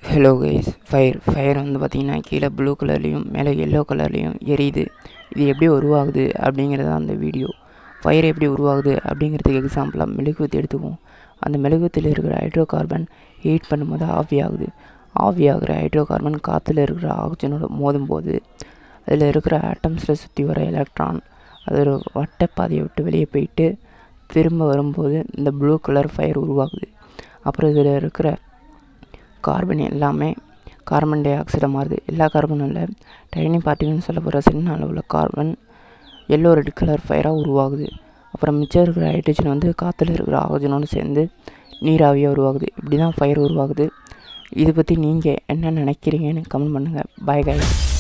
hello guys fire fire வந்து பார்த்திங்கன்னா கீழே ப்ளூ கலர்லேயும் மேலே எல்லோ கலர்லேயும் எரியுது இது எப்படி உருவாகுது அப்படிங்கிறது அந்த வீடியோ ஃபயர் எப்படி உருவாகுது அப்படிங்கிறதுக்கு எக்ஸாம்பிளாக மெழுகுவத்தி எடுத்துக்குவோம் அந்த மெழுகுவத்தியில் இருக்கிற ஹைட்ரோ கார்பன் ஹீட் பண்ணும்போது ஆவி ஆகுது ஆவி ஆகிற ஹைட்ரோ கார்பன் காற்றுல இருக்கிற ஆக்சிஜனோட மோதும் போது அதில் இருக்கிற ஆட்டம்ஸில் சுற்றி வர எலக்ட்ரான் அது ஒரு வட்டப்பாதையை விட்டு வெளியே போயிட்டு திரும்ப வரும்போது இந்த ப்ளூ கலர் ஃபயர் உருவாகுது அப்புறம் இதில் இருக்கிற கார்பன் எல்லாமே கார்பன் டை ஆக்சைடாக மாறுது எல்லா கார்பனும் இல்லை டைனி பார்ட்டிகல்னு சொல்ல போகிற சின்ன அளவில் கார்பன் எல்லோ ரெட் கலர் ஃபயராக உருவாகுது அப்புறம் மிச்சம் இருக்கிற ஹைட்ரஜன் வந்து காற்றுல இருக்கிற ஆக்சிஜனோடு சேர்ந்து நீராவியாக உருவாகுது இப்படி தான் ஃபயர் உருவாகுது இதை பற்றி நீங்கள் என்ன நினைக்கிறீங்கன்னு கமெண்ட் பண்ணுங்கள் பாய் காய்